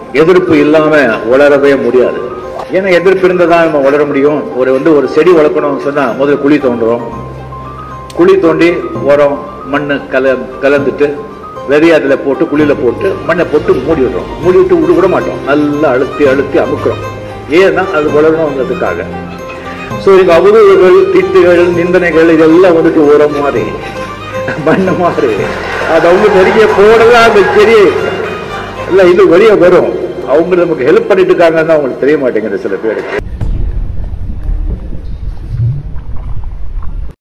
எதிர்ப்பு இல்லாம வளரவே முடியாது ஏன்னா எதிர்ப்பு இருந்தால் தான் நம்ம வளர முடியும் ஒரு வந்து ஒரு செடி வளர்க்கணும்னு சொன்னா முதல்ல குழி தோண்டுறோம் குழி தோண்டி உரம் மண் கல கலந்துட்டு விதைய அதில் போட்டு குழியில போட்டு மண்ணை போட்டு மூடி விடுறோம் மூடி விட்டு விட விட மாட்டோம் நல்லா அழுத்தி அழுத்தி அமுக்குறோம் ஏன்னா அது வளரணுங்கிறதுக்காக ஸோ இந்த அவதூறுகள் திட்டுகள் நிந்தனைகள் இதெல்லாம் வந்துட்டு உரம் மாதிரி மண்ணு மாதிரி அது அவங்க நெருங்கிய போடலாம் அந்த செடி இல்லை இது வெளியே வரும் அவங்க நமக்கு ஹெல்ப் பண்ணிட்டு இருக்காங்கன்னு அவங்களுக்கு தெரிய மாட்டேங்குது சில பேருக்கு